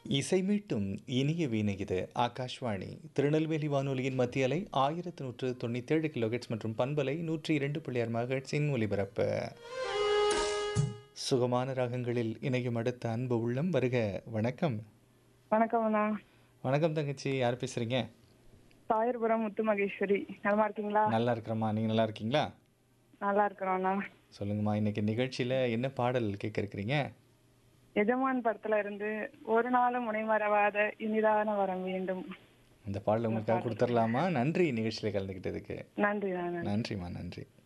இசை மீட்டும் இனிய வீணை இது ஆகாஷ்வாணி திருநெல்வேலி வானொலியின் மத்திய அலை ஆயிரத்து நூற்று தொண்ணூற்றேழு கிலோஹெட்ஸ் மற்றும் பண்பலை நூற்றி இரண்டு புள்ளியார் மகட்ஸின் ஒலிபரப்பு சுகமான ராகங்களில் இணையும் அடுத்த அன்பு உள்ளம் வருக வணக்கம் வணக்கம் அண்ணா வணக்கம் தங்கச்சி யார் பேசுறீங்க தாயர்புரம் முத்து மகேஸ்வரி நலமா இருக்கீங்களா நல்லா இருக்கிறம்மா நீங்க நல்லா இருக்கீங்களா நல்லா இருக்கிறோம் அண்ணா சொல்லுங்கம்மா இன்னைக்கு நிகழ்ச்சியில என்ன பாடல் கேட்க இருக்கிறீங்க எஜமான் படத்துல இருந்து ஒரு நாளும் முனை மறவாத இனிதான வரம் வேண்டும் இந்த பாடல் உங்களுக்காக கொடுத்துடலாமா நன்றி நிகழ்ச்சியில் கலந்துக்கிட்டதுக்கு நன்றி நான் நன்றிம்மா நன்றி